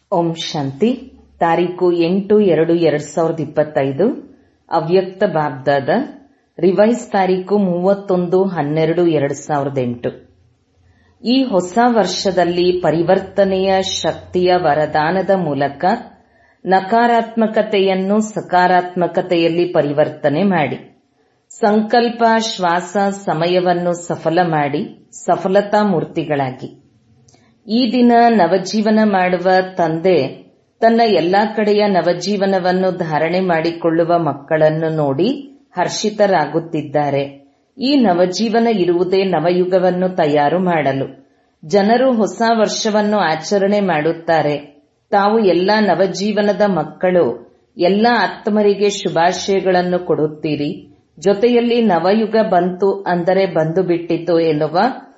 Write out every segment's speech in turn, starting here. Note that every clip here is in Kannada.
ಓಂ ಶಾಂತಿ ತಾರೀಕು ಎಂಟು ಎರಡು ಎರಡ್ ಸಾವಿರದ ಇಪ್ಪತ್ತೈದು ಅವ್ಯಕ್ತ ಬಾಬ್ದಾದ ರಿವೈಸ್ ತಾರೀಕು ಮೂವತ್ತೊಂದು ಹನ್ನೆರಡು ಎರಡ್ ಸಾವಿರದ ಎಂಟು ಈ ಹೊಸ ವರ್ಷದಲ್ಲಿ ಪರಿವರ್ತನೆಯ ಶಕ್ತಿಯ ವರದಾನದ ಮೂಲಕ ನಕಾರಾತ್ಮಕತೆಯನ್ನು ಸಕಾರಾತ್ಮಕತೆಯಲ್ಲಿ ಪರಿವರ್ತನೆ ಮಾಡಿ ಸಂಕಲ್ಪ ಶ್ವಾಸ ಸಮಯವನ್ನು ಸಫಲ ಮಾಡಿ ಸಫಲತಾ ಮೂರ್ತಿಗಳಾಗಿ ಈ ದಿನ ನವಜೀವನ ಮಾಡುವ ತಂದೆ ತನ್ನ ಎಲ್ಲಾ ಕಡೆಯ ನವಜೀವನವನ್ನು ಧಾರಣೆ ಮಾಡಿಕೊಳ್ಳುವ ಮಕ್ಕಳನ್ನು ನೋಡಿ ಹರ್ಷಿತರಾಗುತ್ತಿದ್ದಾರೆ ಈ ನವಜೀವನ ಇರುವುದೇ ನವಯುಗವನ್ನು ತಯಾರು ಮಾಡಲು ಜನರು ಹೊಸ ವರ್ಷವನ್ನು ಆಚರಣೆ ಮಾಡುತ್ತಾರೆ ತಾವು ಎಲ್ಲಾ ನವಜೀವನದ ಮಕ್ಕಳು ಎಲ್ಲಾ ಆತ್ಮರಿಗೆ ಶುಭಾಶಯಗಳನ್ನು ಕೊಡುತ್ತೀರಿ ಜೊತೆಯಲ್ಲಿ ನವಯುಗ ಬಂತು ಅಂದರೆ ಬಂದು ಬಿಟ್ಟಿತು ಎನ್ನುವ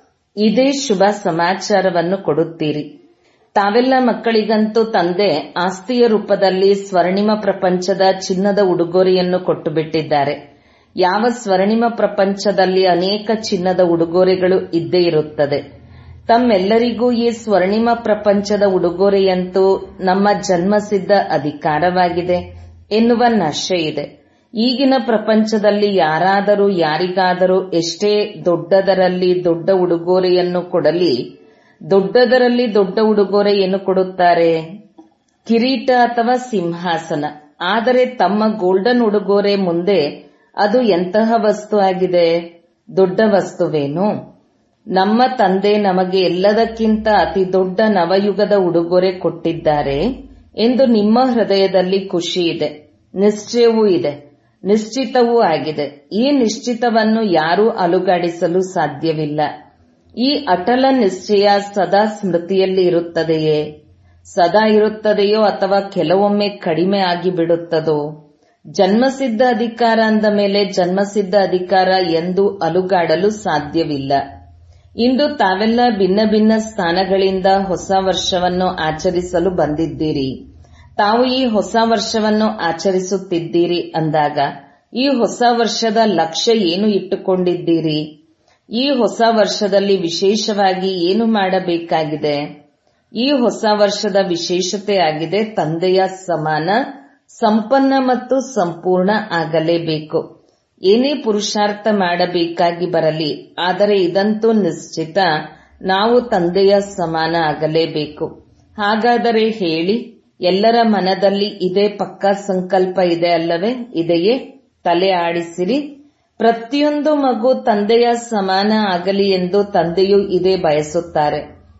ಇದೇ ಶುಭ ಸಮಾಚಾರವನ್ನು ಕೊಡುತ್ತೀರಿ ತಾವೆಲ್ಲ ಮಕ್ಕಳಿಗಂತೂ ತಂದೆ ಆಸ್ತಿಯ ರೂಪದಲ್ಲಿ ಸ್ವರ್ಣಿಮ ಪ್ರಪಂಚದ ಚಿನ್ನದ ಉಡುಗೊರೆಯನ್ನು ಕೊಟ್ಟು ಬಿಟ್ಟಿದ್ದಾರೆ ಯಾವ ಸ್ವರ್ಣಿಮ ಪ್ರಪಂಚದಲ್ಲಿ ಅನೇಕ ಚಿನ್ನದ ಉಡುಗೊರೆಗಳು ಇದ್ದೇ ಇರುತ್ತದೆ ತಮ್ಮೆಲ್ಲರಿಗೂ ಈ ಸ್ವರ್ಣಿಮ ಪ್ರಪಂಚದ ಉಡುಗೊರೆಯಂತೂ ನಮ್ಮ ಜನ್ಮಸಿದ್ಧ ಅಧಿಕಾರವಾಗಿದೆ ಎನ್ನುವ ನಶೆ ಇದೆ ಈಗಿನ ಪ್ರಪಂಚದಲ್ಲಿ ಯಾರಾದರೂ ಯಾರಿಗಾದರೂ ಎಷ್ಟೇ ದೊಡ್ಡದರಲ್ಲಿ ದೊಡ್ಡ ಉಡುಗೊರೆಯನ್ನು ಕೊಡಲಿ ದೊಡ್ಡದರಲ್ಲಿ ದೊಡ್ಡ ಉಡುಗೊರೆ ಏನು ಕೊಡುತ್ತಾರೆ ಕಿರೀಟ ಅಥವಾ ಸಿಂಹಾಸನ ಆದರೆ ತಮ್ಮ ಗೋಲ್ಡನ್ ಉಡುಗೊರೆ ಮುಂದೆ ಅದು ಎಂತಹ ವಸ್ತು ಆಗಿದೆ ದೊಡ್ಡ ವಸ್ತುವೇನು ನಮ್ಮ ತಂದೆ ನಮಗೆ ಎಲ್ಲದಕ್ಕಿಂತ ಅತಿ ದೊಡ್ಡ ನವಯುಗದ ಉಡುಗೊರೆ ಕೊಟ್ಟಿದ್ದಾರೆ ಎಂದು ನಿಮ್ಮ ಹೃದಯದಲ್ಲಿ ಖುಷಿ ಇದೆ ನಿಶ್ಚಯವೂ ಇದೆ ನಿಶ್ಚಿತವೂ ಆಗಿದೆ ಈ ನಿಶ್ಚಿತವನ್ನು ಯಾರೂ ಅಲುಗಾಡಿಸಲು ಸಾಧ್ಯವಿಲ್ಲ ಈ ಅಟಲ ನಿಶ್ಚಯ ಸದಾ ಸ್ಮೃತಿಯಲ್ಲಿ ಇರುತ್ತದೆಯೇ ಸದಾ ಇರುತ್ತದೆಯೋ ಅಥವಾ ಕೆಲವೊಮ್ಮೆ ಕಡಿಮೆ ಆಗಿ ಬಿಡುತ್ತದೋ ಜನ್ಮಸಿದ್ಧ ಅಧಿಕಾರ ಅಂದ ಮೇಲೆ ಜನ್ಮಸಿದ್ಧ ಅಧಿಕಾರ ಎಂದು ಅಲುಗಾಡಲು ಸಾಧ್ಯವಿಲ್ಲ ಇಂದು ತಾವೆಲ್ಲ ಭಿನ್ನ ಭಿನ್ನ ಸ್ಥಾನಗಳಿಂದ ಹೊಸ ವರ್ಷವನ್ನು ಆಚರಿಸಲು ಬಂದಿದ್ದೀರಿ ತಾವು ಈ ಹೊಸ ವರ್ಷವನ್ನು ಆಚರಿಸುತ್ತಿದ್ದೀರಿ ಅಂದಾಗ ಈ ಹೊಸ ವರ್ಷದ ಲಕ್ಷ್ಯ ಏನು ಇಟ್ಟುಕೊಂಡಿದ್ದೀರಿ ಈ ಹೊಸ ವರ್ಷದಲ್ಲಿ ವಿಶೇಷವಾಗಿ ಏನು ಮಾಡಬೇಕಾಗಿದೆ ಈ ಹೊಸ ವರ್ಷದ ವಿಶೇಷತೆ ಆಗಿದೆ ತಂದೆಯ ಸಮಾನ ಸಂಪನ್ನ ಮತ್ತು ಸಂಪೂರ್ಣ ಆಗಲೇಬೇಕು ಏನೇ ಪುರುಷಾರ್ಥ ಮಾಡಬೇಕಾಗಿ ಬರಲಿ ಆದರೆ ಇದಂತೂ ನಿಶ್ಚಿತ ನಾವು ತಂದೆಯ ಸಮಾನ ಆಗಲೇಬೇಕು ಹಾಗಾದರೆ ಹೇಳಿ ಎಲ್ಲರ ಮನದಲ್ಲಿ ಇದೇ ಪಕ್ಕಾ ಸಂಕಲ್ಪ ಇದೆ ಅಲ್ಲವೇ ಇದೆಯೇ ತಲೆ ಆಡಿಸಿರಿ ಪ್ರತಿಯೊಂದು ಮಗು ತಂದೆಯ ಸಮಾನ ಆಗಲಿ ಎಂದು ತಂದೆಯು ಇದೇ ಬಯಸುತ್ತಾರೆ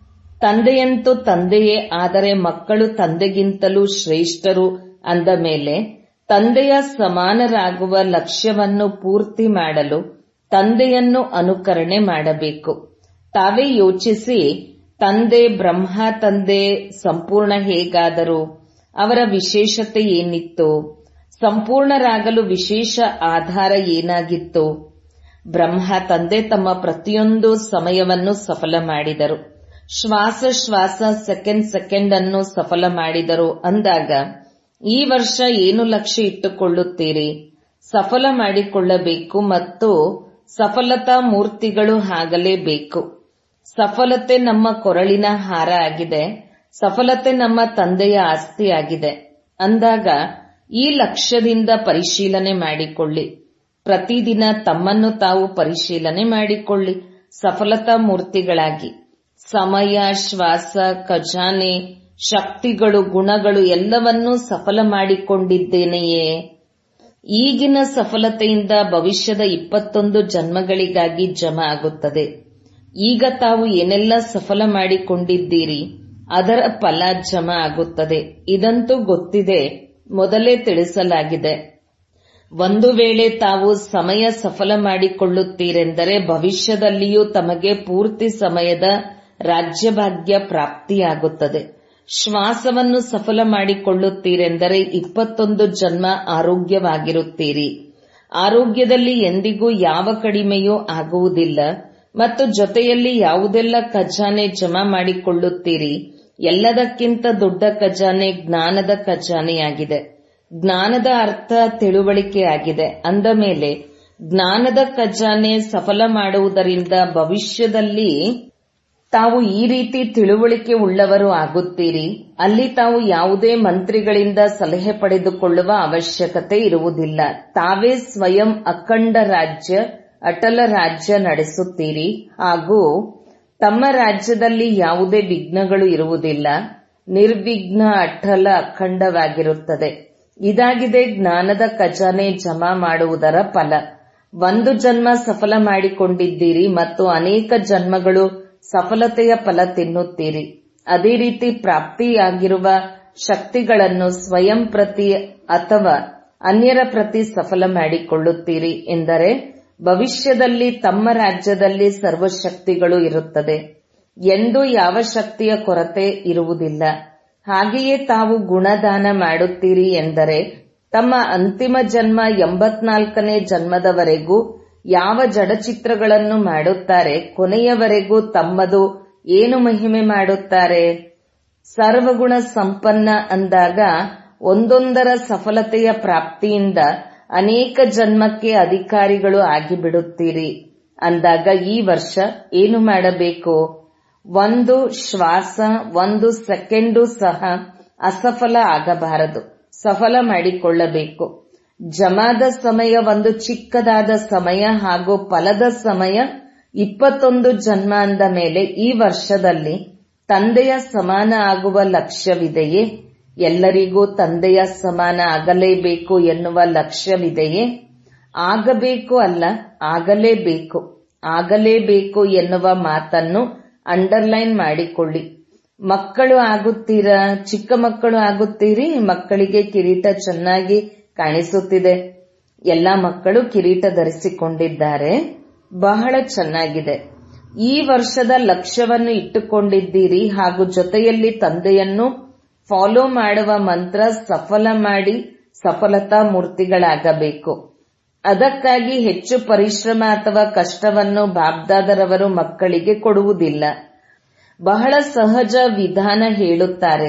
ತಂದೆಯಂತೂ ತಂದೆಯೇ ಆದರೆ ಮಕ್ಕಳು ತಂದೆಗಿಂತಲೂ ಶ್ರೇಷ್ಠರು ಅಂದ ಮೇಲೆ ತಂದೆಯ ಸಮಾನರಾಗುವ ಲಕ್ಷ್ಯವನ್ನು ಪೂರ್ತಿ ಮಾಡಲು ತಂದೆಯನ್ನು ಅನುಕರಣೆ ಮಾಡಬೇಕು ತಾವೇ ಯೋಚಿಸಿ ತಂದೆ ಬ್ರಹ್ಮ ತಂದೆ ಸಂಪೂರ್ಣ ಹೇಗಾದರು ಅವರ ವಿಶೇಷತೆ ಏನಿತ್ತು ಸಂಪೂರ್ಣರಾಗಲು ವಿಶೇಷ ಆಧಾರ ಏನಾಗಿತ್ತು ಬ್ರಹ್ಮ ತಂದೆ ತಮ್ಮ ಪ್ರತಿಯೊಂದು ಸಮಯವನ್ನು ಸಫಲ ಮಾಡಿದರು ಶ್ವಾಸ ಶ್ವಾಸ ಸೆಕೆಂಡ್ ಸೆಕೆಂಡ್ ಅನ್ನು ಸಫಲ ಮಾಡಿದರು ಅಂದಾಗ ಈ ವರ್ಷ ಏನು ಲಕ್ಷ್ಯ ಇಟ್ಟುಕೊಳ್ಳುತ್ತೀರಿ ಸಫಲ ಮಾಡಿಕೊಳ್ಳಬೇಕು ಮತ್ತು ಸಫಲತಾ ಮೂರ್ತಿಗಳು ಆಗಲೇಬೇಕು ಸಫಲತೆ ನಮ್ಮ ಕೊರಳಿನ ಹಾರ ಆಗಿದೆ ಸಫಲತೆ ನಮ್ಮ ತಂದೆಯ ಆಸ್ತಿ ಆಗಿದೆ ಅಂದಾಗ ಈ ಲಕ್ಷ್ಯದಿಂದ ಪರಿಶೀಲನೆ ಮಾಡಿಕೊಳ್ಳಿ ಪ್ರತಿದಿನ ತಮ್ಮನ್ನು ತಾವು ಪರಿಶೀಲನೆ ಮಾಡಿಕೊಳ್ಳಿ ಸಫಲತಾ ಮೂರ್ತಿಗಳಾಗಿ ಸಮಯ ಶ್ವಾಸ ಖಜಾನೆ ಶಕ್ತಿಗಳು ಗುಣಗಳು ಎಲ್ಲವನ್ನೂ ಸಫಲ ಮಾಡಿಕೊಂಡಿದ್ದೇನೆಯೇ ಈಗಿನ ಸಫಲತೆಯಿಂದ ಭವಿಷ್ಯದ ಇಪ್ಪತ್ತೊಂದು ಜನ್ಮಗಳಿಗಾಗಿ ಜಮಾ ಆಗುತ್ತದೆ ಈಗ ತಾವು ಏನೆಲ್ಲ ಸಫಲ ಮಾಡಿಕೊಂಡಿದ್ದೀರಿ ಅದರ ಫಲ ಜಮಾ ಆಗುತ್ತದೆ ಇದಂತೂ ಗೊತ್ತಿದೆ ಮೊದಲೇ ತಿಳಿಸಲಾಗಿದೆ ಒಂದು ವೇಳೆ ತಾವು ಸಮಯ ಸಫಲ ಮಾಡಿಕೊಳ್ಳುತ್ತೀರೆಂದರೆ ಭವಿಷ್ಯದಲ್ಲಿಯೂ ತಮಗೆ ಪೂರ್ತಿ ಸಮಯದ ರಾಜ್ಯಭಾಗ್ಯ ಪ್ರಾಪ್ತಿಯಾಗುತ್ತದೆ ಶ್ವಾಸವನ್ನು ಸಫಲ ಮಾಡಿಕೊಳ್ಳುತ್ತೀರೆಂದರೆ ಇಪ್ಪತ್ತೊಂದು ಜನ್ಮ ಆರೋಗ್ಯವಾಗಿರುತ್ತೀರಿ ಆರೋಗ್ಯದಲ್ಲಿ ಎಂದಿಗೂ ಯಾವ ಕಡಿಮೆಯೂ ಆಗುವುದಿಲ್ಲ ಮತ್ತು ಜೊತೆಯಲ್ಲಿ ಯಾವುದೆಲ್ಲ ಖಜಾನೆ ಜಮಾ ಮಾಡಿಕೊಳ್ಳುತ್ತೀರಿ ಎಲ್ಲದಕ್ಕಿಂತ ದೊಡ್ಡ ಖಜಾನೆ ಜ್ಞಾನದ ಖಜಾನೆಯಾಗಿದೆ ಜ್ಞಾನದ ಅರ್ಥ ತಿಳುವಳಿಕೆಯಾಗಿದೆ ಅಂದ ಮೇಲೆ ಜ್ಞಾನದ ಖಜಾನೆ ಸಫಲ ಮಾಡುವುದರಿಂದ ಭವಿಷ್ಯದಲ್ಲಿ ತಾವು ಈ ರೀತಿ ತಿಳುವಳಿಕೆ ಉಳ್ಳವರು ಆಗುತ್ತೀರಿ ಅಲ್ಲಿ ತಾವು ಯಾವುದೇ ಮಂತ್ರಿಗಳಿಂದ ಸಲಹೆ ಪಡೆದುಕೊಳ್ಳುವ ಅವಶ್ಯಕತೆ ಇರುವುದಿಲ್ಲ ತಾವೇ ಸ್ವಯಂ ಅಖಂಡ ರಾಜ್ಯ ಅಟಲ ರಾಜ್ಯ ನಡೆಸುತ್ತೀರಿ ಹಾಗೂ ತಮ್ಮ ರಾಜ್ಯದಲ್ಲಿ ಯಾವುದೇ ವಿಘ್ನಗಳು ಇರುವುದಿಲ್ಲ ನಿರ್ವಿಘ್ನ ಅಟಲ ಅಖಂಡವಾಗಿರುತ್ತದೆ ಇದಾಗಿದೆ ಜ್ಞಾನದ ಖಜಾನೆ ಜಮಾ ಮಾಡುವುದರ ಫಲ ಒಂದು ಜನ್ಮ ಸಫಲ ಮಾಡಿಕೊಂಡಿದ್ದೀರಿ ಮತ್ತು ಅನೇಕ ಜನ್ಮಗಳು ಸಫಲತೆಯ ಫಲ ತಿನ್ನುತ್ತೀರಿ ಅದೇ ರೀತಿ ಪ್ರಾಪ್ತಿಯಾಗಿರುವ ಶಕ್ತಿಗಳನ್ನು ಸ್ವಯಂ ಪ್ರತಿ ಅಥವಾ ಅನ್ಯರ ಪ್ರತಿ ಸಫಲ ಮಾಡಿಕೊಳ್ಳುತ್ತೀರಿ ಎಂದರೆ ಭವಿಷ್ಯದಲ್ಲಿ ತಮ್ಮ ರಾಜ್ಯದಲ್ಲಿ ಸರ್ವಶಕ್ತಿಗಳು ಇರುತ್ತದೆ ಎಂದು ಯಾವ ಶಕ್ತಿಯ ಕೊರತೆ ಇರುವುದಿಲ್ಲ ಹಾಗೆಯೇ ತಾವು ಗುಣದಾನ ಮಾಡುತ್ತೀರಿ ಎಂದರೆ ತಮ್ಮ ಅಂತಿಮ ಜನ್ಮ ಎಂಬತ್ನಾಲ್ಕನೇ ಜನ್ಮದವರೆಗೂ ಯಾವ ಜಡಚಿತ್ರಗಳನ್ನು ಮಾಡುತ್ತಾರೆ ಕೊನೆಯವರೆಗೂ ತಮ್ಮದು ಏನು ಮಹಿಮೆ ಮಾಡುತ್ತಾರೆ ಸರ್ವಗುಣ ಸಂಪನ್ನ ಅಂದಾಗ ಒಂದೊಂದರ ಸಫಲತೆಯ ಪ್ರಾಪ್ತಿಯಿಂದ ಅನೇಕ ಜನ್ಮಕ್ಕೆ ಅಧಿಕಾರಿಗಳು ಆಗಿಬಿಡುತ್ತೀರಿ ಅಂದಾಗ ಈ ವರ್ಷ ಏನು ಮಾಡಬೇಕು ಒಂದು ಶ್ವಾಸ ಒಂದು ಸೆಕೆಂಡು ಸಹ ಅಸಫಲ ಆಗಬಾರದು ಸಫಲ ಮಾಡಿಕೊಳ್ಳಬೇಕು ಜಮಾದ ಸಮಯ ಒಂದು ಚಿಕ್ಕದಾದ ಸಮಯ ಹಾಗೂ ಫಲದ ಸಮಯ ಇಪ್ಪತ್ತೊಂದು ಜನ್ಮ ಅಂದ ಮೇಲೆ ಈ ವರ್ಷದಲ್ಲಿ ತಂದೆಯ ಸಮಾನ ಆಗುವ ಲಕ್ಷ್ಯವಿದೆಯೇ ಎಲ್ಲರಿಗೂ ತಂದೆಯ ಸಮಾನ ಆಗಲೇಬೇಕು ಎನ್ನುವ ಲಕ್ಷ್ಯವಿದೆಯೇ ಆಗಬೇಕು ಅಲ್ಲ ಆಗಲೇಬೇಕು ಆಗಲೇಬೇಕು ಎನ್ನುವ ಮಾತನ್ನು ಅಂಡರ್ಲೈನ್ ಮಾಡಿಕೊಳ್ಳಿ ಮಕ್ಕಳು ಆಗುತ್ತೀರಾ ಚಿಕ್ಕ ಮಕ್ಕಳು ಆಗುತ್ತೀರಿ ಮಕ್ಕಳಿಗೆ ಕಿರೀಟ ಚೆನ್ನಾಗಿ ಕಾಣಿಸುತ್ತಿದೆ ಎಲ್ಲ ಮಕ್ಕಳು ಕಿರೀಟ ಧರಿಸಿಕೊಂಡಿದ್ದಾರೆ ಬಹಳ ಚೆನ್ನಾಗಿದೆ ಈ ವರ್ಷದ ಲಕ್ಷ್ಯವನ್ನು ಇಟ್ಟುಕೊಂಡಿದ್ದೀರಿ ಹಾಗೂ ಜೊತೆಯಲ್ಲಿ ತಂದೆಯನ್ನು ಫಾಲೋ ಮಾಡುವ ಮಂತ್ರ ಸಫಲ ಮಾಡಿ ಸಫಲತಾ ಮೂರ್ತಿಗಳಾಗಬೇಕು ಅದಕ್ಕಾಗಿ ಹೆಚ್ಚು ಪರಿಶ್ರಮ ಅಥವಾ ಕಷ್ಟವನ್ನು ಬಾಬ್ದಾದರವರು ಮಕ್ಕಳಿಗೆ ಕೊಡುವುದಿಲ್ಲ ಬಹಳ ಸಹಜ ವಿಧಾನ ಹೇಳುತ್ತಾರೆ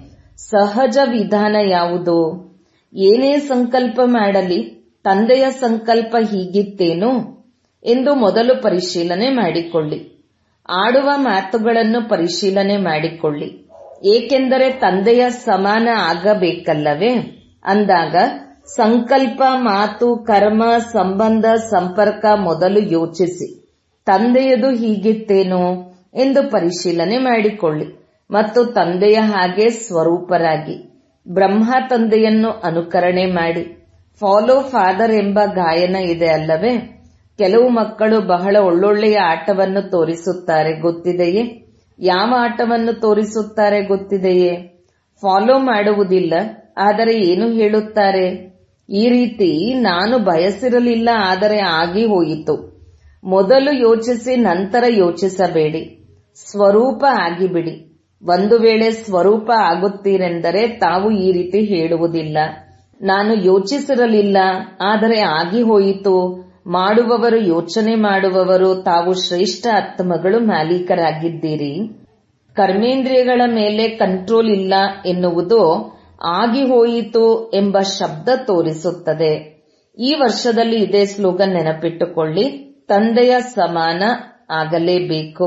ಸಹಜ ವಿಧಾನ ಯಾವುದು ಏನೇ ಸಂಕಲ್ಪ ಮಾಡಲಿ ತಂದೆಯ ಸಂಕಲ್ಪ ಹೀಗಿತ್ತೇನು ಎಂದು ಮೊದಲು ಪರಿಶೀಲನೆ ಮಾಡಿಕೊಳ್ಳಿ ಆಡುವ ಮಾತುಗಳನ್ನು ಪರಿಶೀಲನೆ ಮಾಡಿಕೊಳ್ಳಿ ಏಕೆಂದರೆ ತಂದೆಯ ಸಮಾನ ಆಗಬೇಕಲ್ಲವೇ ಅಂದಾಗ ಸಂಕಲ್ಪ ಮಾತು ಕರ್ಮ ಸಂಬಂಧ ಸಂಪರ್ಕ ಮೊದಲು ಯೋಚಿಸಿ ತಂದೆಯದು ಹೀಗಿತ್ತೇನು ಎಂದು ಪರಿಶೀಲನೆ ಮಾಡಿಕೊಳ್ಳಿ ಮತ್ತು ತಂದೆಯ ಹಾಗೆ ಸ್ವರೂಪರಾಗಿ ಬ್ರಹ್ಮ ತಂದೆಯನ್ನು ಅನುಕರಣೆ ಮಾಡಿ ಫಾಲೋ ಫಾದರ್ ಎಂಬ ಗಾಯನ ಇದೆ ಅಲ್ಲವೇ ಕೆಲವು ಮಕ್ಕಳು ಬಹಳ ಒಳ್ಳೊಳ್ಳೆಯ ಆಟವನ್ನು ತೋರಿಸುತ್ತಾರೆ ಗೊತ್ತಿದೆಯೇ ಯಾವ ಆಟವನ್ನು ತೋರಿಸುತ್ತಾರೆ ಗೊತ್ತಿದೆಯೇ ಫಾಲೋ ಮಾಡುವುದಿಲ್ಲ ಆದರೆ ಏನು ಹೇಳುತ್ತಾರೆ ಈ ರೀತಿ ನಾನು ಬಯಸಿರಲಿಲ್ಲ ಆದರೆ ಆಗಿ ಹೋಯಿತು ಮೊದಲು ಯೋಚಿಸಿ ನಂತರ ಯೋಚಿಸಬೇಡಿ ಸ್ವರೂಪ ಆಗಿಬಿಡಿ ಒಂದು ವೇಳೆ ಸ್ವರೂಪ ಆಗುತ್ತೀರೆಂದರೆ ತಾವು ಈ ರೀತಿ ಹೇಳುವುದಿಲ್ಲ ನಾನು ಯೋಚಿಸಿರಲಿಲ್ಲ ಆದರೆ ಆಗಿ ಹೋಯಿತು ಮಾಡುವವರು ಯೋಚನೆ ಮಾಡುವವರು ತಾವು ಶ್ರೇಷ್ಠ ಆತ್ಮಗಳು ಮಾಲೀಕರಾಗಿದ್ದೀರಿ ಕರ್ಮೇಂದ್ರಿಯಗಳ ಮೇಲೆ ಕಂಟ್ರೋಲ್ ಇಲ್ಲ ಎನ್ನುವುದು ಆಗಿ ಹೋಯಿತು ಎಂಬ ಶಬ್ದ ತೋರಿಸುತ್ತದೆ ಈ ವರ್ಷದಲ್ಲಿ ಇದೇ ಸ್ಲೋಗನ್ ನೆನಪಿಟ್ಟುಕೊಳ್ಳಿ ತಂದೆಯ ಸಮಾನ ಆಗಲೇಬೇಕು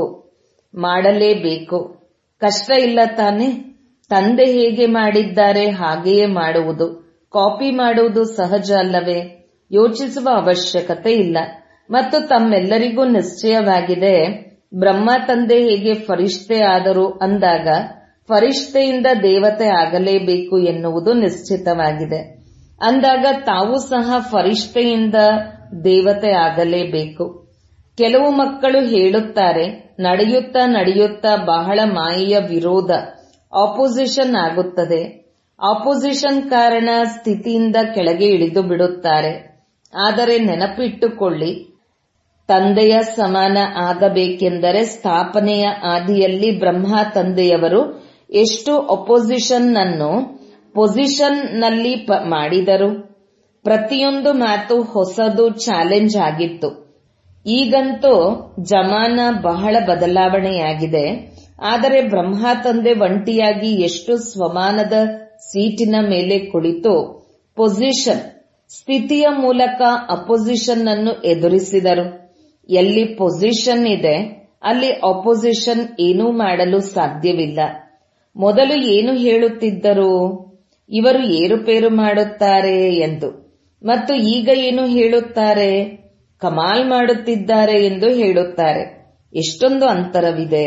ಮಾಡಲೇಬೇಕು ಕಷ್ಟ ಇಲ್ಲ ತಾನೆ ತಂದೆ ಹೇಗೆ ಮಾಡಿದ್ದಾರೆ ಹಾಗೆಯೇ ಮಾಡುವುದು ಕಾಪಿ ಮಾಡುವುದು ಸಹಜ ಅಲ್ಲವೇ ಯೋಚಿಸುವ ಅವಶ್ಯಕತೆ ಇಲ್ಲ ಮತ್ತು ತಮ್ಮೆಲ್ಲರಿಗೂ ನಿಶ್ಚಯವಾಗಿದೆ ಬ್ರಹ್ಮ ತಂದೆ ಹೇಗೆ ಫರಿಷ್ಠೆ ಆದರು ಅಂದಾಗ ಫರಿಷ್ಠೆಯಿಂದ ದೇವತೆ ಆಗಲೇಬೇಕು ಎನ್ನುವುದು ನಿಶ್ಚಿತವಾಗಿದೆ ಅಂದಾಗ ತಾವು ಸಹ ಫರಿಷ್ಠೆಯಿಂದ ದೇವತೆ ಆಗಲೇಬೇಕು ಕೆಲವು ಮಕ್ಕಳು ಹೇಳುತ್ತಾರೆ ನಡೆಯುತ್ತಾ ನಡೆಯುತ್ತಾ ಬಹಳ ಮಾಯೆಯ ವಿರೋಧ ಆಪೋಸಿಷನ್ ಆಗುತ್ತದೆ ಆಪೋಸಿಷನ್ ಕಾರಣ ಸ್ಥಿತಿಯಿಂದ ಕೆಳಗೆ ಇಳಿದು ಬಿಡುತ್ತಾರೆ ಆದರೆ ನೆನಪಿಟ್ಟುಕೊಳ್ಳಿ ತಂದೆಯ ಸಮಾನ ಆಗಬೇಕೆಂದರೆ ಸ್ಥಾಪನೆಯ ಆದಿಯಲ್ಲಿ ಬ್ರಹ್ಮ ತಂದೆಯವರು ಎಷ್ಟು ಅಪೋಸಿಷನ್ ಅನ್ನು ಪೊಸಿಷನ್ ನಲ್ಲಿ ಮಾಡಿದರು ಪ್ರತಿಯೊಂದು ಮಾತು ಹೊಸದು ಚಾಲೆಂಜ್ ಆಗಿತ್ತು ಈಗಂತೂ ಜಮಾನ ಬಹಳ ಬದಲಾವಣೆಯಾಗಿದೆ ಆದರೆ ಬ್ರಹ್ಮ ತಂದೆ ಒಂಟಿಯಾಗಿ ಎಷ್ಟು ಸ್ವಮಾನದ ಸೀಟಿನ ಮೇಲೆ ಕುಳಿತು ಪೊಸಿಷನ್ ಸ್ಥಿತಿಯ ಮೂಲಕ ಅಪೋಸಿಷನ್ ಅನ್ನು ಎದುರಿಸಿದರು ಎಲ್ಲಿ ಪೊಸಿಷನ್ ಇದೆ ಅಲ್ಲಿ ಅಪೋಸಿಷನ್ ಏನೂ ಮಾಡಲು ಸಾಧ್ಯವಿಲ್ಲ ಮೊದಲು ಏನು ಹೇಳುತ್ತಿದ್ದರು ಇವರು ಏರುಪೇರು ಮಾಡುತ್ತಾರೆ ಎಂದು ಮತ್ತು ಈಗ ಏನು ಹೇಳುತ್ತಾರೆ ಕಮಾಲ್ ಮಾಡುತ್ತಿದ್ದಾರೆ ಎಂದು ಹೇಳುತ್ತಾರೆ ಎಷ್ಟೊಂದು ಅಂತರವಿದೆ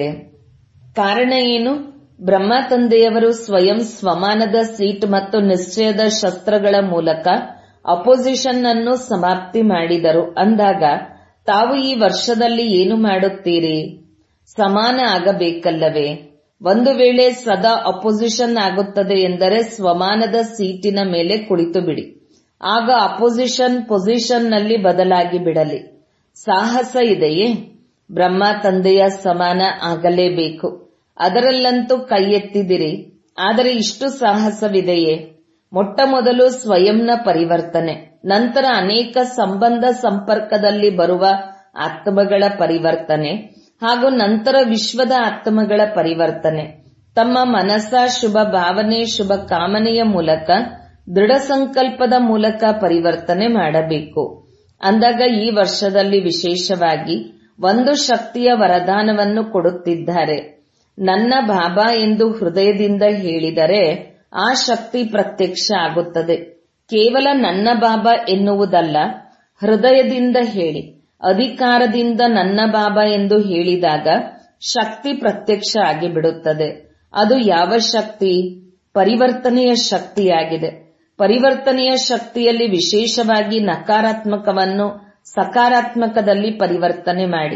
ಕಾರಣ ಏನು ಬ್ರಹ್ಮ ತಂದೆಯವರು ಸ್ವಯಂ ಸ್ವಮಾನದ ಸೀಟ್ ಮತ್ತು ನಿಶ್ಚಯದ ಶಸ್ತ್ರಗಳ ಮೂಲಕ ಅಪೋಸಿಷನ್ ಅನ್ನು ಸಮಾಪ್ತಿ ಮಾಡಿದರು ಅಂದಾಗ ತಾವು ಈ ವರ್ಷದಲ್ಲಿ ಏನು ಮಾಡುತ್ತೀರಿ ಸಮಾನ ಆಗಬೇಕಲ್ಲವೇ ಒಂದು ವೇಳೆ ಸದಾ ಅಪೋಸಿಷನ್ ಆಗುತ್ತದೆ ಎಂದರೆ ಸ್ವಮಾನದ ಸೀಟಿನ ಮೇಲೆ ಕುಳಿತು ಬಿಡಿ ಆಗ ಅಪೋಸಿಷನ್ ಪೊಸಿಷನ್ ನಲ್ಲಿ ಬದಲಾಗಿ ಬಿಡಲಿ ಸಾಹಸ ಇದೆಯೇ ಬ್ರಹ್ಮ ತಂದೆಯ ಸಮಾನ ಆಗಲೇಬೇಕು ಅದರಲ್ಲಂತೂ ಕೈ ಎತ್ತಿದಿರಿ ಆದರೆ ಇಷ್ಟು ಸಾಹಸವಿದೆಯೇ ಮೊಟ್ಟ ಮೊದಲು ಸ್ವಯಂನ ಪರಿವರ್ತನೆ ನಂತರ ಅನೇಕ ಸಂಬಂಧ ಸಂಪರ್ಕದಲ್ಲಿ ಬರುವ ಆತ್ಮಗಳ ಪರಿವರ್ತನೆ ಹಾಗೂ ನಂತರ ವಿಶ್ವದ ಆತ್ಮಗಳ ಪರಿವರ್ತನೆ ತಮ್ಮ ಮನಸ್ಸ ಶುಭ ಭಾವನೆ ಶುಭ ಕಾಮನೆಯ ಮೂಲಕ ದೃಢ ಸಂಕಲ್ಪದ ಮೂಲಕ ಪರಿವರ್ತನೆ ಮಾಡಬೇಕು ಅಂದಾಗ ಈ ವರ್ಷದಲ್ಲಿ ವಿಶೇಷವಾಗಿ ಒಂದು ಶಕ್ತಿಯ ವರದಾನವನ್ನು ಕೊಡುತ್ತಿದ್ದಾರೆ ನನ್ನ ಬಾಬಾ ಎಂದು ಹೃದಯದಿಂದ ಹೇಳಿದರೆ ಆ ಶಕ್ತಿ ಪ್ರತ್ಯಕ್ಷ ಆಗುತ್ತದೆ ಕೇವಲ ನನ್ನ ಬಾಬಾ ಎನ್ನುವುದಲ್ಲ ಹೃದಯದಿಂದ ಹೇಳಿ ಅಧಿಕಾರದಿಂದ ನನ್ನ ಬಾಬಾ ಎಂದು ಹೇಳಿದಾಗ ಶಕ್ತಿ ಪ್ರತ್ಯಕ್ಷ ಆಗಿಬಿಡುತ್ತದೆ ಅದು ಯಾವ ಶಕ್ತಿ ಪರಿವರ್ತನೆಯ ಶಕ್ತಿಯಾಗಿದೆ ಪರಿವರ್ತನೆಯ ಶಕ್ತಿಯಲ್ಲಿ ವಿಶೇಷವಾಗಿ ನಕಾರಾತ್ಮಕವನ್ನು ಸಕಾರಾತ್ಮಕದಲ್ಲಿ ಪರಿವರ್ತನೆ ಮಾಡಿ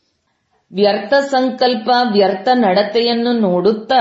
ವ್ಯರ್ಥ ಸಂಕಲ್ಪ ವ್ಯರ್ಥ ನಡತೆಯನ್ನು ನೋಡುತ್ತಾ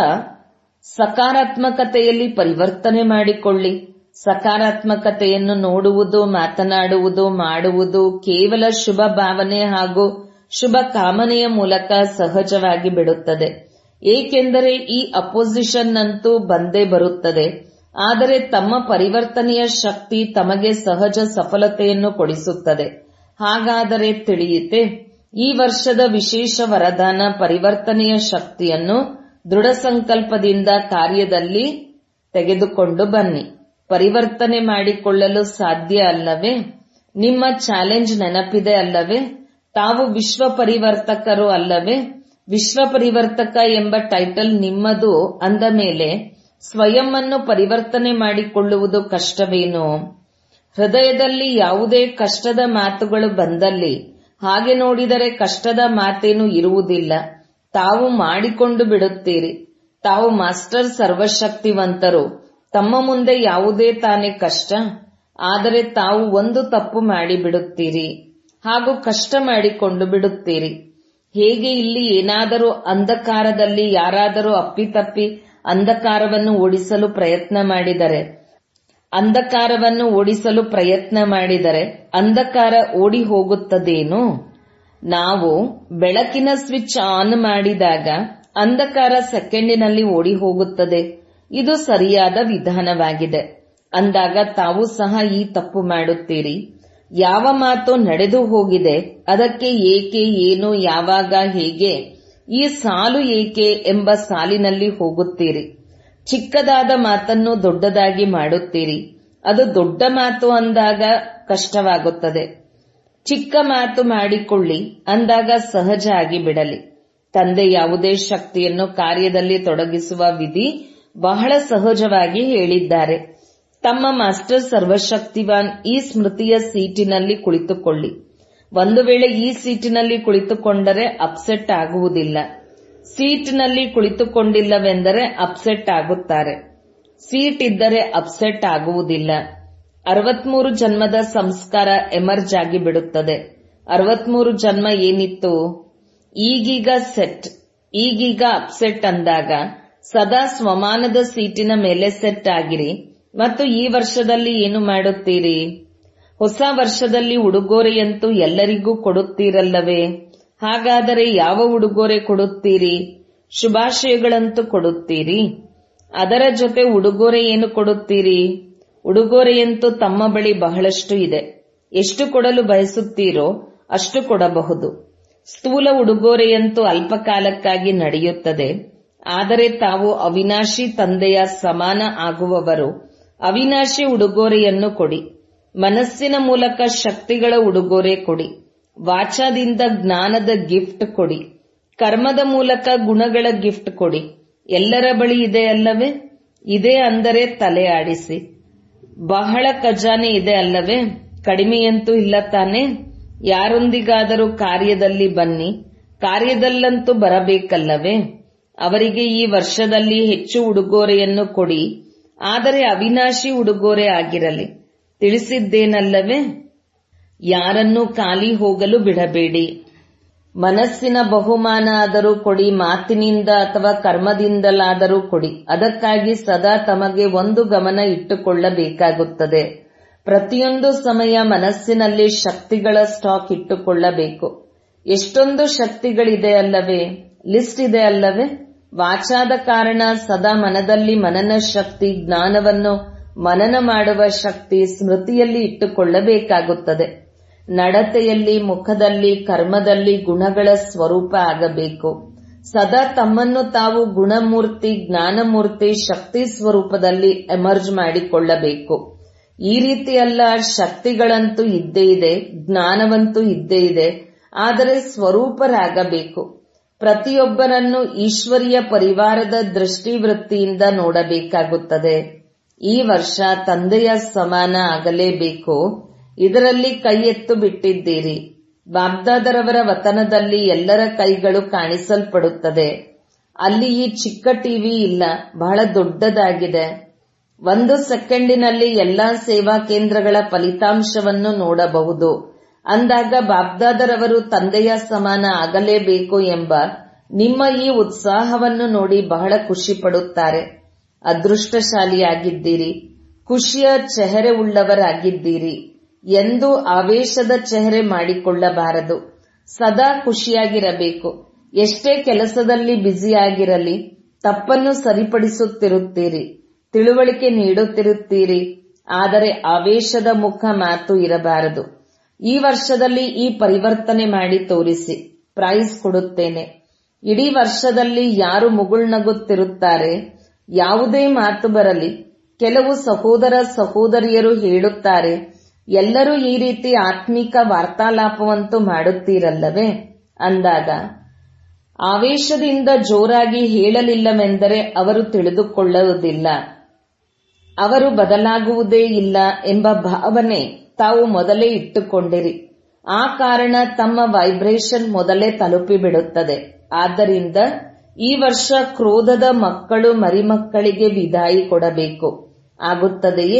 ಸಕಾರಾತ್ಮಕತೆಯಲ್ಲಿ ಪರಿವರ್ತನೆ ಮಾಡಿಕೊಳ್ಳಿ ಸಕಾರಾತ್ಮಕತೆಯನ್ನು ನೋಡುವುದು ಮಾತನಾಡುವುದು ಮಾಡುವುದು ಕೇವಲ ಶುಭ ಭಾವನೆ ಹಾಗೂ ಶುಭ ಕಾಮನೆಯ ಮೂಲಕ ಸಹಜವಾಗಿ ಬಿಡುತ್ತದೆ ಏಕೆಂದರೆ ಈ ಅಪೋಸಿಷನ್ ಅಂತೂ ಬಂದೇ ಬರುತ್ತದೆ ಆದರೆ ತಮ್ಮ ಪರಿವರ್ತನೆಯ ಶಕ್ತಿ ತಮಗೆ ಸಹಜ ಸಫಲತೆಯನ್ನು ಕೊಡಿಸುತ್ತದೆ ಹಾಗಾದರೆ ತಿಳಿಯಿತೆ ಈ ವರ್ಷದ ವಿಶೇಷ ವರದಾನ ಪರಿವರ್ತನೆಯ ಶಕ್ತಿಯನ್ನು ದೃಢ ಸಂಕಲ್ಪದಿಂದ ಕಾರ್ಯದಲ್ಲಿ ತೆಗೆದುಕೊಂಡು ಬನ್ನಿ ಪರಿವರ್ತನೆ ಮಾಡಿಕೊಳ್ಳಲು ಸಾಧ್ಯ ಅಲ್ಲವೇ ನಿಮ್ಮ ಚಾಲೆಂಜ್ ನೆನಪಿದೆ ಅಲ್ಲವೇ ತಾವು ವಿಶ್ವ ಪರಿವರ್ತಕರು ಅಲ್ಲವೇ ವಿಶ್ವ ಪರಿವರ್ತಕ ಎಂಬ ಟೈಟಲ್ ನಿಮ್ಮದು ಅಂದ ಮೇಲೆ ಸ್ವಯಂ ಅನ್ನು ಪರಿವರ್ತನೆ ಮಾಡಿಕೊಳ್ಳುವುದು ಕಷ್ಟವೇನು ಹೃದಯದಲ್ಲಿ ಯಾವುದೇ ಕಷ್ಟದ ಮಾತುಗಳು ಬಂದಲ್ಲಿ ಹಾಗೆ ನೋಡಿದರೆ ಕಷ್ಟದ ಮಾತೇನು ಇರುವುದಿಲ್ಲ ತಾವು ಮಾಡಿಕೊಂಡು ಬಿಡುತ್ತೀರಿ ತಾವು ಮಾಸ್ಟರ್ ಸರ್ವಶಕ್ತಿವಂತರು ತಮ್ಮ ಮುಂದೆ ಯಾವುದೇ ತಾನೇ ಕಷ್ಟ ಆದರೆ ತಾವು ಒಂದು ತಪ್ಪು ಮಾಡಿಬಿಡುತ್ತೀರಿ ಹಾಗೂ ಕಷ್ಟ ಮಾಡಿಕೊಂಡು ಬಿಡುತ್ತೀರಿ ಹೇಗೆ ಇಲ್ಲಿ ಏನಾದರೂ ಅಂಧಕಾರದಲ್ಲಿ ಯಾರಾದರೂ ಅಪ್ಪಿತಪ್ಪಿ ಅಂಧಕಾರವನ್ನು ಓಡಿಸಲು ಪ್ರಯತ್ನ ಮಾಡಿದರೆ ಅಂಧಕಾರವನ್ನು ಓಡಿಸಲು ಪ್ರಯತ್ನ ಮಾಡಿದರೆ ಅಂಧಕಾರ ಓಡಿ ಹೋಗುತ್ತದೇನು ನಾವು ಬೆಳಕಿನ ಸ್ವಿಚ್ ಆನ್ ಮಾಡಿದಾಗ ಅಂಧಕಾರ ಸೆಕೆಂಡಿನಲ್ಲಿ ಓಡಿ ಹೋಗುತ್ತದೆ ಇದು ಸರಿಯಾದ ವಿಧಾನವಾಗಿದೆ ಅಂದಾಗ ತಾವು ಸಹ ಈ ತಪ್ಪು ಮಾಡುತ್ತೀರಿ ಯಾವ ಮಾತು ನಡೆದು ಹೋಗಿದೆ ಅದಕ್ಕೆ ಏಕೆ ಏನು ಯಾವಾಗ ಹೇಗೆ ಈ ಸಾಲು ಏಕೆ ಎಂಬ ಸಾಲಿನಲ್ಲಿ ಹೋಗುತ್ತೀರಿ ಚಿಕ್ಕದಾದ ಮಾತನ್ನು ದೊಡ್ಡದಾಗಿ ಮಾಡುತ್ತೀರಿ ಅದು ದೊಡ್ಡ ಮಾತು ಅಂದಾಗ ಕಷ್ಟವಾಗುತ್ತದೆ ಚಿಕ್ಕ ಮಾತು ಮಾಡಿಕೊಳ್ಳಿ ಅಂದಾಗ ಸಹಜ ಆಗಿ ಬಿಡಲಿ ತಂದೆ ಯಾವುದೇ ಶಕ್ತಿಯನ್ನು ಕಾರ್ಯದಲ್ಲಿ ತೊಡಗಿಸುವ ವಿಧಿ ಬಹಳ ಸಹಜವಾಗಿ ಹೇಳಿದ್ದಾರೆ ತಮ್ಮ ಮಾಸ್ಟರ್ ಸರ್ವಶಕ್ತಿವಾನ್ ಈ ಸ್ಮೃತಿಯ ಸೀಟಿನಲ್ಲಿ ಕುಳಿತುಕೊಳ್ಳಿ ಒಂದು ವೇಳೆ ಈ ಸೀಟಿನಲ್ಲಿ ಕುಳಿತುಕೊಂಡರೆ ಅಪ್ಸೆಟ್ ಆಗುವುದಿಲ್ಲ ಸೀಟ್ನಲ್ಲಿ ಕುಳಿತುಕೊಂಡಿಲ್ಲವೆಂದರೆ ಅಪ್ಸೆಟ್ ಆಗುತ್ತಾರೆ ಸೀಟ್ ಇದ್ದರೆ ಅಪ್ಸೆಟ್ ಆಗುವುದಿಲ್ಲ ಅರವತ್ಮೂರು ಜನ್ಮದ ಸಂಸ್ಕಾರ ಎಮರ್ಜ್ ಆಗಿ ಬಿಡುತ್ತದೆ ಅರವತ್ಮೂರು ಜನ್ಮ ಏನಿತ್ತು ಈಗೀಗ ಸೆಟ್ ಈಗೀಗ ಅಪ್ಸೆಟ್ ಅಂದಾಗ ಸದಾ ಸ್ವಮಾನದ ಸೀಟಿನ ಮೇಲೆ ಸೆಟ್ ಆಗಿರಿ ಮತ್ತು ಈ ವರ್ಷದಲ್ಲಿ ಏನು ಮಾಡುತ್ತೀರಿ ಹೊಸ ವರ್ಷದಲ್ಲಿ ಉಡುಗೊರೆಯಂತೂ ಎಲ್ಲರಿಗೂ ಕೊಡುತ್ತೀರಲ್ಲವೇ ಹಾಗಾದರೆ ಯಾವ ಉಡುಗೊರೆ ಕೊಡುತ್ತೀರಿ ಶುಭಾಶಯಗಳಂತೂ ಕೊಡುತ್ತೀರಿ ಅದರ ಜೊತೆ ಉಡುಗೊರೆ ಏನು ಕೊಡುತ್ತೀರಿ ಉಡುಗೊರೆಯಂತೂ ತಮ್ಮ ಬಳಿ ಬಹಳಷ್ಟು ಇದೆ ಎಷ್ಟು ಕೊಡಲು ಬಯಸುತ್ತೀರೋ ಅಷ್ಟು ಕೊಡಬಹುದು ಸ್ಥೂಲ ಉಡುಗೊರೆಯಂತೂ ಅಲ್ಪಕಾಲಕ್ಕಾಗಿ ನಡೆಯುತ್ತದೆ ಆದರೆ ತಾವು ಅವಿನಾಶಿ ತಂದೆಯ ಸಮಾನ ಆಗುವವರು ಅವಿನಾಶಿ ಉಡುಗೊರೆಯನ್ನು ಕೊಡಿ ಮನಸ್ಸಿನ ಮೂಲಕ ಶಕ್ತಿಗಳ ಉಡುಗೊರೆ ಕೊಡಿ ವಾಚಾದಿಂದ ಜ್ಞಾನದ ಗಿಫ್ಟ್ ಕೊಡಿ ಕರ್ಮದ ಮೂಲಕ ಗುಣಗಳ ಗಿಫ್ಟ್ ಕೊಡಿ ಎಲ್ಲರ ಬಳಿ ಇದೆ ಅಲ್ಲವೇ ಇದೆ ಅಂದರೆ ತಲೆ ಆಡಿಸಿ ಬಹಳ ಖಜಾನೆ ಇದೆ ಅಲ್ಲವೇ ಕಡಿಮೆಯಂತೂ ಇಲ್ಲ ತಾನೆ ಯಾರೊಂದಿಗಾದರೂ ಕಾರ್ಯದಲ್ಲಿ ಬನ್ನಿ ಕಾರ್ಯದಲ್ಲಂತೂ ಬರಬೇಕಲ್ಲವೇ ಅವರಿಗೆ ಈ ವರ್ಷದಲ್ಲಿ ಹೆಚ್ಚು ಉಡುಗೊರೆಯನ್ನು ಕೊಡಿ ಆದರೆ ಅವಿನಾಶಿ ಉಡುಗೊರೆ ಆಗಿರಲಿ ತಿಳಿಸಿದ್ದೇನಲ್ಲವೇ ಯಾರನ್ನೂ ಖಾಲಿ ಹೋಗಲು ಬಿಡಬೇಡಿ ಮನಸ್ಸಿನ ಬಹುಮಾನ ಆದರೂ ಕೊಡಿ ಮಾತಿನಿಂದ ಅಥವಾ ಕರ್ಮದಿಂದಲಾದರೂ ಕೊಡಿ ಅದಕ್ಕಾಗಿ ಸದಾ ತಮಗೆ ಒಂದು ಗಮನ ಇಟ್ಟುಕೊಳ್ಳಬೇಕಾಗುತ್ತದೆ ಪ್ರತಿಯೊಂದು ಸಮಯ ಮನಸ್ಸಿನಲ್ಲಿ ಶಕ್ತಿಗಳ ಸ್ಟಾಕ್ ಇಟ್ಟುಕೊಳ್ಳಬೇಕು ಎಷ್ಟೊಂದು ಶಕ್ತಿಗಳಿದೆ ಅಲ್ಲವೇ ಲಿಸ್ಟ್ ಇದೆ ಅಲ್ಲವೇ ವಾಚಾದ ಕಾರಣ ಸದಾ ಮನದಲ್ಲಿ ಮನನ ಶಕ್ತಿ ಜ್ಞಾನವನ್ನು ಮನನ ಮಾಡುವ ಶಕ್ತಿ ಸ್ಮೃತಿಯಲ್ಲಿ ಇಟ್ಟುಕೊಳ್ಳಬೇಕಾಗುತ್ತದೆ ನಡತೆಯಲ್ಲಿ ಮುಖದಲ್ಲಿ ಕರ್ಮದಲ್ಲಿ ಗುಣಗಳ ಸ್ವರೂಪ ಆಗಬೇಕು ಸದಾ ತಮ್ಮನ್ನು ತಾವು ಗುಣಮೂರ್ತಿ ಜ್ಞಾನಮೂರ್ತಿ ಶಕ್ತಿ ಸ್ವರೂಪದಲ್ಲಿ ಎಮರ್ಜ್ ಮಾಡಿಕೊಳ್ಳಬೇಕು ಈ ರೀತಿಯಲ್ಲ ಶಕ್ತಿಗಳಂತೂ ಇದ್ದೇ ಇದೆ ಜ್ಞಾನವಂತೂ ಇದ್ದೇ ಇದೆ ಆದರೆ ಸ್ವರೂಪರಾಗಬೇಕು ಪ್ರತಿಯೊಬ್ಬರನ್ನು ಈಶ್ವರಿಯ ಪರಿವಾರದ ದೃಷ್ಟಿವೃತ್ತಿಯಿಂದ ನೋಡಬೇಕಾಗುತ್ತದೆ ಈ ವರ್ಷ ತಂದೆಯ ಸಮಾನ ಆಗಲೇಬೇಕು ಇದರಲ್ಲಿ ಕೈ ಎತ್ತು ಬಿಟ್ಟಿದ್ದೀರಿ ಬಾಗ್ದಾದರವರ ವತನದಲ್ಲಿ ಎಲ್ಲರ ಕೈಗಳು ಕಾಣಿಸಲ್ಪಡುತ್ತದೆ ಅಲ್ಲಿ ಈ ಚಿಕ್ಕ ಟಿವಿ ಇಲ್ಲ ಬಹಳ ದೊಡ್ಡದಾಗಿದೆ ಒಂದು ಸೆಕೆಂಡಿನಲ್ಲಿ ಎಲ್ಲಾ ಸೇವಾ ಕೇಂದ್ರಗಳ ಫಲಿತಾಂಶವನ್ನು ನೋಡಬಹುದು ಅಂದಾಗ ಬಾಗ್ದಾದರವರು ತಂದೆಯ ಸಮಾನ ಆಗಲೇಬೇಕು ಎಂಬ ನಿಮ್ಮ ಈ ಉತ್ಸಾಹವನ್ನು ನೋಡಿ ಬಹಳ ಖುಷಿ ಪಡುತ್ತಾರೆ ಅದೃಷ್ಟಶಾಲಿಯಾಗಿದ್ದೀರಿ ಖುಷಿಯ ಚೆಹರೆ ಉಳ್ಳವರಾಗಿದ್ದೀರಿ ಎಂದು ಆವೇಶದ ಚೆಹರೆ ಮಾಡಿಕೊಳ್ಳಬಾರದು ಸದಾ ಖುಷಿಯಾಗಿರಬೇಕು ಎಷ್ಟೇ ಕೆಲಸದಲ್ಲಿ ಬ್ಯುಸಿಯಾಗಿರಲಿ ತಪ್ಪನ್ನು ಸರಿಪಡಿಸುತ್ತಿರುತ್ತೀರಿ ತಿಳುವಳಿಕೆ ನೀಡುತ್ತಿರುತ್ತೀರಿ ಆದರೆ ಆವೇಶದ ಮುಖ ಮಾತು ಇರಬಾರದು ಈ ವರ್ಷದಲ್ಲಿ ಈ ಪರಿವರ್ತನೆ ಮಾಡಿ ತೋರಿಸಿ ಪ್ರೈಸ್ ಕೊಡುತ್ತೇನೆ ಇಡೀ ವರ್ಷದಲ್ಲಿ ಯಾರು ಮುಗುಳ್ನಗುತ್ತಿರುತ್ತಾರೆ ಯಾವುದೇ ಮಾತು ಬರಲಿ ಕೆಲವು ಸಹೋದರ ಸಹೋದರಿಯರು ಹೇಳುತ್ತಾರೆ ಎಲ್ಲರೂ ಈ ರೀತಿ ಆತ್ಮಿಕ ವಾರ್ತಾಲಾಪವಂತೂ ಮಾಡುತ್ತೀರಲ್ಲವೇ ಅಂದಾಗ ಆವೇಶದಿಂದ ಜೋರಾಗಿ ಹೇಳಲಿಲ್ಲವೆಂದರೆ ಅವರು ತಿಳಿದುಕೊಳ್ಳುವುದಿಲ್ಲ ಅವರು ಬದಲಾಗುವುದೇ ಇಲ್ಲ ಎಂಬ ಭಾವನೆ ತಾವು ಮೊದಲೇ ಇಟ್ಟುಕೊಂಡಿರಿ ಆ ಕಾರಣ ತಮ್ಮ ವೈಬ್ರೇಷನ್ ಮೊದಲೇ ತಲುಪಿಬಿಡುತ್ತದೆ ಆದ್ದರಿಂದ ಈ ವರ್ಷ ಕ್ರೋಧದ ಮಕ್ಕಳು ಮರಿಮಕ್ಕಳಿಗೆ ವಿದಾಯಿ ಕೊಡಬೇಕು ಆಗುತ್ತದೆಯೇ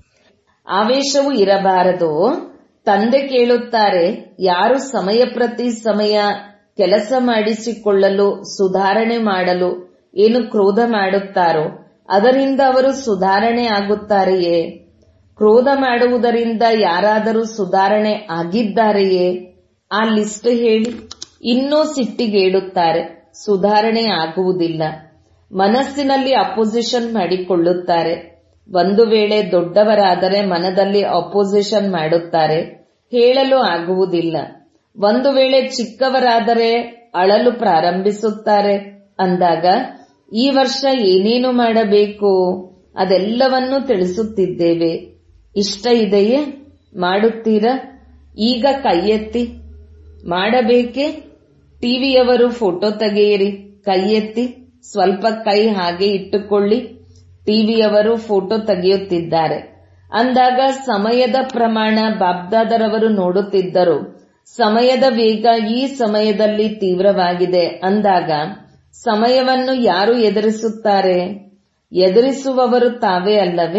ಆವೇಶವು ಇರಬಾರದು ತಂದೆ ಕೇಳುತ್ತಾರೆ ಯಾರು ಸಮಯ ಪ್ರತಿ ಸಮಯ ಕೆಲಸ ಮಾಡಿಸಿಕೊಳ್ಳಲು ಸುಧಾರಣೆ ಮಾಡಲು ಏನು ಕ್ರೋಧ ಮಾಡುತ್ತಾರೋ ಅದರಿಂದ ಅವರು ಸುಧಾರಣೆ ಆಗುತ್ತಾರೆಯೇ ಕ್ರೋಧ ಮಾಡುವುದರಿಂದ ಯಾರಾದರೂ ಸುಧಾರಣೆ ಆಗಿದ್ದಾರೆಯೇ ಆ ಲಿಸ್ಟ್ ಹೇಳಿ ಇನ್ನೂ ಸಿಟ್ಟಿಗೇಳುತ್ತಾರೆ ಸುಧಾರಣೆ ಆಗುವುದಿಲ್ಲ ಮನಸ್ಸಿನಲ್ಲಿ ಅಪೋಸಿಷನ್ ಮಾಡಿಕೊಳ್ಳುತ್ತಾರೆ ಒಂದು ವೇಳೆ ದೊಡ್ಡವರಾದರೆ ಮನದಲ್ಲಿ ಅಪೋಸಿಷನ್ ಮಾಡುತ್ತಾರೆ ಹೇಳಲು ಆಗುವುದಿಲ್ಲ ಒಂದು ವೇಳೆ ಚಿಕ್ಕವರಾದರೆ ಅಳಲು ಪ್ರಾರಂಭಿಸುತ್ತಾರೆ ಅಂದಾಗ ಈ ವರ್ಷ ಏನೇನು ಮಾಡಬೇಕು ಅದೆಲ್ಲವನ್ನೂ ತಿಳಿಸುತ್ತಿದ್ದೇವೆ ಇಷ್ಟ ಇದೆಯೇ ಮಾಡುತ್ತೀರಾ ಈಗ ಕೈ ಎತ್ತಿ ಮಾಡಬೇಕೆ ಟಿವಿಯವರು ಫೋಟೋ ತೆಗೆಯಿರಿ ಕೈ ಎತ್ತಿ ಸ್ವಲ್ಪ ಕೈ ಹಾಗೆ ಇಟ್ಟುಕೊಳ್ಳಿ ಟಿವಿಯವರು ಫೋಟೋ ತೆಗೆಯುತ್ತಿದ್ದಾರೆ ಅಂದಾಗ ಸಮಯದ ಪ್ರಮಾಣ ಬಾಬ್ದಾದರವರು ನೋಡುತ್ತಿದ್ದರು ಸಮಯದ ವೇಗ ಈ ಸಮಯದಲ್ಲಿ ತೀವ್ರವಾಗಿದೆ ಅಂದಾಗ ಸಮಯವನ್ನು ಯಾರು ಎದುರಿಸುತ್ತಾರೆ ಎದುರಿಸುವವರು ತಾವೇ ಅಲ್ಲವೇ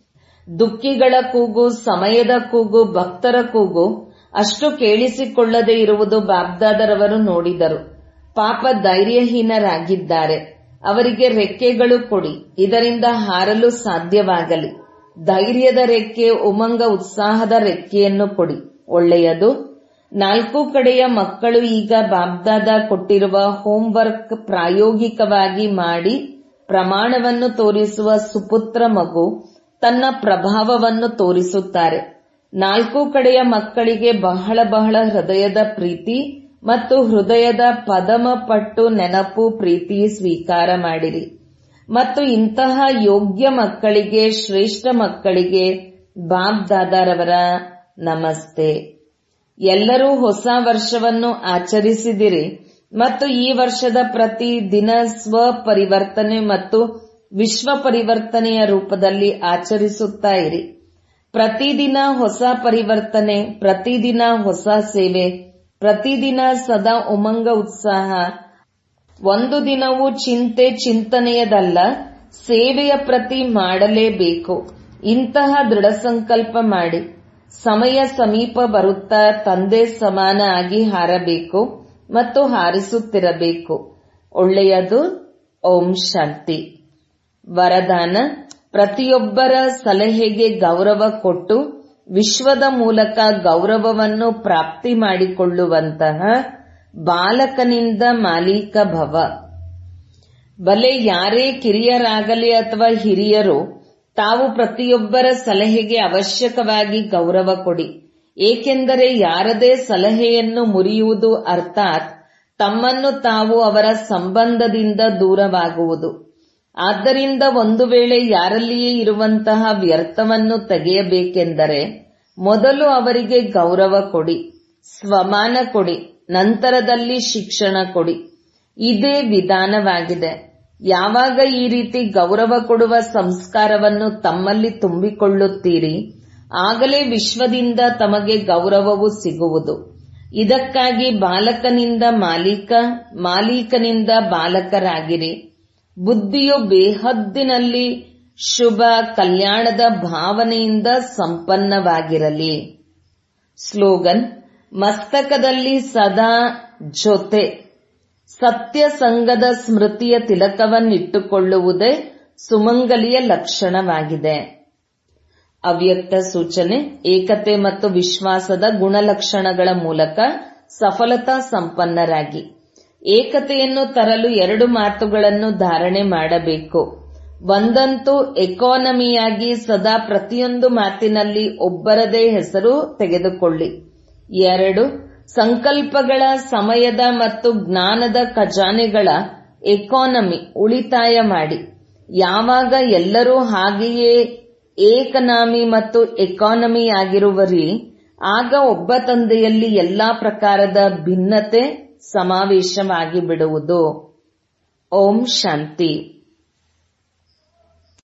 ದುಃಖಿಗಳ ಕೂಗು ಸಮಯದ ಕೂಗು ಭಕ್ತರ ಕೂಗು ಅಷ್ಟು ಕೇಳಿಸಿಕೊಳ್ಳದೆ ಇರುವುದು ಬಾಬ್ದಾದರವರು ನೋಡಿದರು ಪಾಪ ಧೈರ್ಯಹೀನರಾಗಿದ್ದಾರೆ ಅವರಿಗೆ ರೆಕ್ಕೆಗಳು ಕೊಡಿ ಇದರಿಂದ ಹಾರಲು ಸಾಧ್ಯವಾಗಲಿ ಧೈರ್ಯದ ರೆಕ್ಕೆ ಉಮಂಗ ಉತ್ಸಾಹದ ರೆಕ್ಕೆಯನ್ನು ಕೊಡಿ ಒಳ್ಳೆಯದು ನಾಲ್ಕು ಕಡೆಯ ಮಕ್ಕಳು ಈಗ ಬಾಬ್ದಾದ ಕೊಟ್ಟಿರುವ ಹೋಂವರ್ಕ್ ಪ್ರಾಯೋಗಿಕವಾಗಿ ಮಾಡಿ ಪ್ರಮಾಣವನ್ನು ತೋರಿಸುವ ಸುಪುತ್ರ ಮಗು ತನ್ನ ಪ್ರಭಾವವನ್ನು ತೋರಿಸುತ್ತಾರೆ ನಾಲ್ಕು ಕಡೆಯ ಮಕ್ಕಳಿಗೆ ಬಹಳ ಬಹಳ ಹೃದಯದ ಪ್ರೀತಿ ಮತ್ತು ಹೃದಯದ ಪದಮ ಪಟ್ಟು ನೆನಪು ಪ್ರೀತಿ ಸ್ವೀಕಾರ ಮಾಡಿರಿ ಮತ್ತು ಇಂತಹ ಯೋಗ್ಯ ಮಕ್ಕಳಿಗೆ ಶ್ರೇಷ್ಠ ಮಕ್ಕಳಿಗೆ ಬಾಬ್ ದಾದಾರವರ ನಮಸ್ತೆ ಎಲ್ಲರೂ ಹೊಸ ವರ್ಷವನ್ನು ಆಚರಿಸಿದಿರಿ ಮತ್ತು ಈ ವರ್ಷದ ಪ್ರತಿ ದಿನ ಸ್ವ ಪರಿವರ್ತನೆ ಮತ್ತು ವಿಶ್ವ ಪರಿವರ್ತನೆಯ ರೂಪದಲ್ಲಿ ಆಚರಿಸುತ್ತಾ ಇರಿ ಪ್ರತಿದಿನ ಹೊಸ ಪರಿವರ್ತನೆ ಪ್ರತಿದಿನ ಹೊಸ ಸೇವೆ ಪ್ರತಿದಿನ ಸದಾ ಉಮಂಗ ಉತ್ಸಾಹ ಒಂದು ದಿನವೂ ಚಿಂತೆ ಚಿಂತನೆಯದಲ್ಲ ಸೇವೆಯ ಪ್ರತಿ ಮಾಡಲೇಬೇಕು ಇಂತಹ ದೃಢ ಸಂಕಲ್ಪ ಮಾಡಿ ಸಮಯ ಸಮೀಪ ಬರುತ್ತಾ ತಂದೆ ಸಮಾನ ಆಗಿ ಹಾರಬೇಕು ಮತ್ತು ಹಾರಿಸುತ್ತಿರಬೇಕು ಒಳ್ಳೆಯದು ಓಂ ಶಾಂತಿ ವರದಾನ ಪ್ರತಿಯೊಬ್ಬರ ಸಲಹೆಗೆ ಗೌರವ ಕೊಟ್ಟು ವಿಶ್ವದ ಮೂಲಕ ಗೌರವವನ್ನು ಪ್ರಾಪ್ತಿ ಮಾಡಿಕೊಳ್ಳುವಂತಹ ಬಾಲಕನಿಂದ ಮಾಲೀಕ ಭವ ಬಲೆ ಯಾರೇ ಕಿರಿಯರಾಗಲಿ ಅಥವಾ ಹಿರಿಯರು ತಾವು ಪ್ರತಿಯೊಬ್ಬರ ಸಲಹೆಗೆ ಅವಶ್ಯಕವಾಗಿ ಗೌರವ ಕೊಡಿ ಏಕೆಂದರೆ ಯಾರದೇ ಸಲಹೆಯನ್ನು ಮುರಿಯುವುದು ಅರ್ಥಾತ್ ತಮ್ಮನ್ನು ತಾವು ಅವರ ಸಂಬಂಧದಿಂದ ದೂರವಾಗುವುದು ಆದ್ದರಿಂದ ಒಂದು ವೇಳೆ ಯಾರಲ್ಲಿಯೇ ಇರುವಂತಹ ವ್ಯರ್ಥವನ್ನು ತೆಗೆಯಬೇಕೆಂದರೆ ಮೊದಲು ಅವರಿಗೆ ಗೌರವ ಕೊಡಿ ಸ್ವಮಾನ ಕೊಡಿ ನಂತರದಲ್ಲಿ ಶಿಕ್ಷಣ ಕೊಡಿ ಇದೇ ವಿಧಾನವಾಗಿದೆ ಯಾವಾಗ ಈ ರೀತಿ ಗೌರವ ಕೊಡುವ ಸಂಸ್ಕಾರವನ್ನು ತಮ್ಮಲ್ಲಿ ತುಂಬಿಕೊಳ್ಳುತ್ತೀರಿ ಆಗಲೇ ವಿಶ್ವದಿಂದ ತಮಗೆ ಗೌರವವು ಸಿಗುವುದು ಇದಕ್ಕಾಗಿ ಬಾಲಕನಿಂದ ಮಾಲೀಕ ಮಾಲೀಕನಿಂದ ಬಾಲಕರಾಗಿರಿ ಬುದ್ಧಿಯು ಬೇಹದ್ದಿನಲ್ಲಿ ಶುಭ ಕಲ್ಯಾಣದ ಭಾವನೆಯಿಂದ ಸಂಪನ್ನವಾಗಿರಲಿ ಸ್ಲೋಗನ್ ಮಸ್ತಕದಲ್ಲಿ ಸದಾ ಜೊತೆ ಸತ್ಯ ಸಂಘದ ಸ್ಮೃತಿಯ ತಿಲಕವನ್ನಿಟ್ಟುಕೊಳ್ಳುವುದೇ ಸುಮಂಗಲಿಯ ಲಕ್ಷಣವಾಗಿದೆ ಅವ್ಯಕ್ತ ಸೂಚನೆ ಏಕತೆ ಮತ್ತು ವಿಶ್ವಾಸದ ಗುಣಲಕ್ಷಣಗಳ ಮೂಲಕ ಸಫಲತಾ ಸಂಪನ್ನರಾಗಿ ಏಕತೆಯನ್ನು ತರಲು ಎರಡು ಮಾತುಗಳನ್ನು ಧಾರಣೆ ಮಾಡಬೇಕು ಒಂದಂತೂ ಎಕಾನಮಿಯಾಗಿ ಸದಾ ಪ್ರತಿಯೊಂದು ಮಾತಿನಲ್ಲಿ ಒಬ್ಬರದೇ ಹೆಸರು ತೆಗೆದುಕೊಳ್ಳಿ ಎರಡು ಸಂಕಲ್ಪಗಳ ಸಮಯದ ಮತ್ತು ಜ್ಞಾನದ ಖಜಾನೆಗಳ ಎಕಾನಮಿ ಉಳಿತಾಯ ಮಾಡಿ ಯಾವಾಗ ಎಲ್ಲರೂ ಹಾಗೆಯೇ ಏಕನಾಮಿ ಮತ್ತು ಎಕಾನಮಿ ಆಗಿರುವರಿ ಆಗ ಒಬ್ಬ ತಂದೆಯಲ್ಲಿ ಎಲ್ಲಾ ಪ್ರಕಾರದ ಭಿನ್ನತೆ ಸಮಾವೇಶವಾಗಿ ಬಿಡುವುದು ಓಂ ಶಾಂತಿ